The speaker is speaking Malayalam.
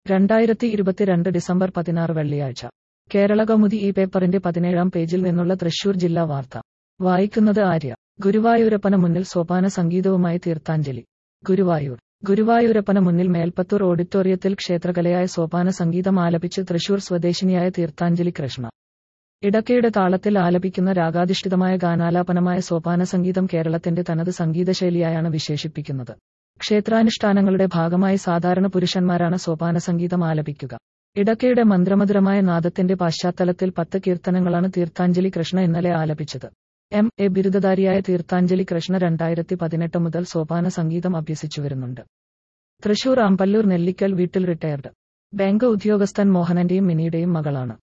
രണ്ടായിരത്തി ഇരുപത്തിരണ്ട് ഡിസംബർ പതിനാറ് വെള്ളിയാഴ്ച കേരള കൗമുദി ഈ പേപ്പറിന്റെ പതിനേഴാം പേജിൽ നിന്നുള്ള തൃശൂർ ജില്ലാ വാർത്ത വായിക്കുന്നത് ആര്യ ഗുരുവായൂരപ്പന മുന്നിൽ സോപാന സംഗീതവുമായി തീർത്ഥാഞ്ജലി ഗുരുവായൂർ ഗുരുവായൂരപ്പന മുന്നിൽ മേൽപ്പത്തൂർ ഓഡിറ്റോറിയത്തിൽ ക്ഷേത്രകലയായ സോപാന സംഗീതം ആലപിച്ച് തൃശൂർ സ്വദേശിനിയായ തീർത്ഥാഞ്ജലി കൃഷ്ണ ഇടക്കയുടെ താളത്തിൽ ആലപിക്കുന്ന രാഗാധിഷ്ഠിതമായ ഗാനാലാപനമായ സോപാന സംഗീതം കേരളത്തിന്റെ തനത് സംഗീതശൈലിയായാണ് വിശേഷിപ്പിക്കുന്നത് ക്ഷേത്രാനുഷ്ഠാനങ്ങളുടെ ഭാഗമായി സാധാരണ പുരുഷന്മാരാണ് സോപാന സംഗീതം ആലപിക്കുക ഇടക്കയുടെ മന്ത്രമധുരമായ നാദത്തിന്റെ പശ്ചാത്തലത്തിൽ പത്ത് കീർത്തനങ്ങളാണ് തീർത്ഥാഞ്ജലി കൃഷ്ണ ഇന്നലെ ആലപിച്ചത് എം എ ബിരുദധാരിയായ തീർത്ഥാഞ്ജലി കൃഷ്ണ രണ്ടായിരത്തി പതിനെട്ട് മുതൽ സോപാന സംഗീതം അഭ്യസിച്ചു വരുന്നുണ്ട് തൃശൂർ അമ്പല്ലൂർ നെല്ലിക്കൽ വീട്ടിൽ റിട്ടയർഡ് ബാങ്ക് ഉദ്യോഗസ്ഥൻ മോഹനന്റെയും മിനിയുടെയും മകളാണ്